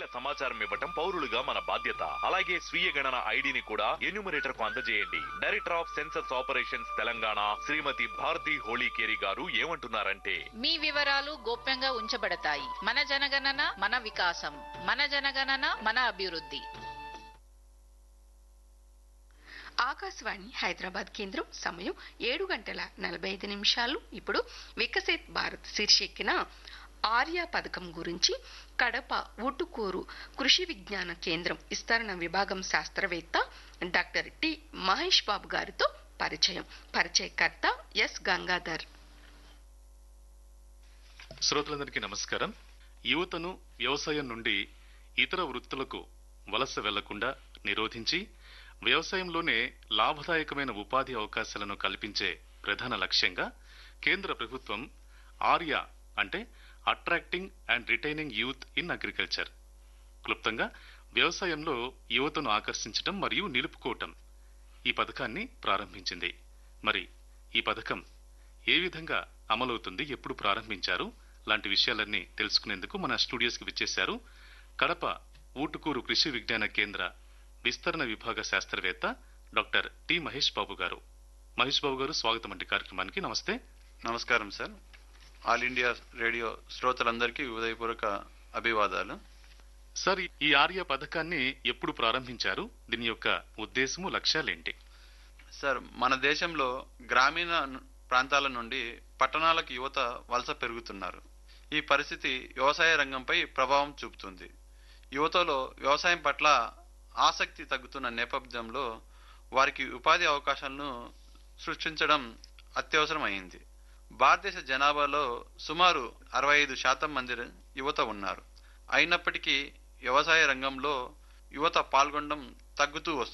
సమాచారం ఇవ్వటం పౌరులుగా మన బాధ్యత అలాగే స్వీయ గణన ఐడిని కూడా ఎన్యూమరేటర్ కు అందజేయండి director of census operations Telangana Shrimati Bharathi Holikeri గారు ఏమంటున్నారంటే మీ వివరాలు గోప్యంగా ఉంచబడతాయి మన జనగణన మన వికాసం మన జనగణన మన అభివృద్ధి ఆకాశవాణి హైదరాబాద్ కేంద్రం సమయం ఏడు గంటల నలభై ఐదు నిమిషాలు ఇప్పుడు వికసిత్ భారత్ శీర్షిక్కిన ఆర్య పథకం గురించి కడప ఊటుకూరు కృషి విజ్ఞాన కేంద్రం విస్తరణ విభాగం శాస్త్రవేత్త డాక్టర్ టి మహేష్ బాబు గారితో పరిచయం పరిచయకర్త ఎస్ గంగాధర్ శ్రోతలందరికీ నమస్కారం యువతను వ్యవసాయం నుండి ఇతర వృత్తులకు వలస వెళ్లకుండా నిరోధించి వ్యవసాయంలోనే లాభదాయకమైన ఉపాధి అవకాశాలను కల్పించే ప్రధాన లక్ష్యంగా కేంద్ర ప్రభుత్వం ఆర్య అంటే attracting and retaining youth in agriculture క్లుప్తంగా వ్యవసాయంలో యువతను ఆకర్షించడం మరియు నిలుపుకోవటం ఈ పథకాన్ని ప్రారంభించింది మరి ఈ పథకం ఏ విధంగా అమలవుతుంది ఎప్పుడు ప్రారంభించారు లాంటి విషయాలన్నీ తెలుసుకునేందుకు మన స్టూడియోస్కి విచ్చేశారు కడప ఊటుకూరు కృషి విజ్ఞాన కేంద్ర విస్తరణ విభాగ శాస్త్రవేత్త డాక్టర్ టి మహేష్ బాబు గారు మహేష్ బాబు గారు స్వాగతం అండి కార్యక్రమానికి నమస్తే నమస్కారం సార్ ఆల్ ఇండియా రేడియో శ్రోతలందరికీ ఉదయపూర్వక అభివాదాలు సార్ ఈ ఆర్య పథకాన్ని ఎప్పుడు ప్రారంభించారు దీని యొక్క ఉద్దేశము లక్ష్యాలేంటి సార్ మన దేశంలో గ్రామీణ ను- ప్రాంతాల నుండి పట్టణాలకు యువత వలస పెరుగుతున్నారు ఈ పరిస్థితి వ్యవసాయ రంగంపై ప్రభావం చూపుతుంది యువతలో వ్యవసాయం పట్ల ఆసక్తి తగ్గుతున్న నేపథ్యంలో వారికి ఉపాధి అవకాశాలను సృష్టించడం అత్యవసరమైంది భారతదేశ జనాభాలో సుమారు అరవై ఐదు శాతం మంది యువత ఉన్నారు అయినప్పటికీ వ్యవసాయ రంగంలో యువత పాల్గొనడం తగ్గుతూ వస్తుంది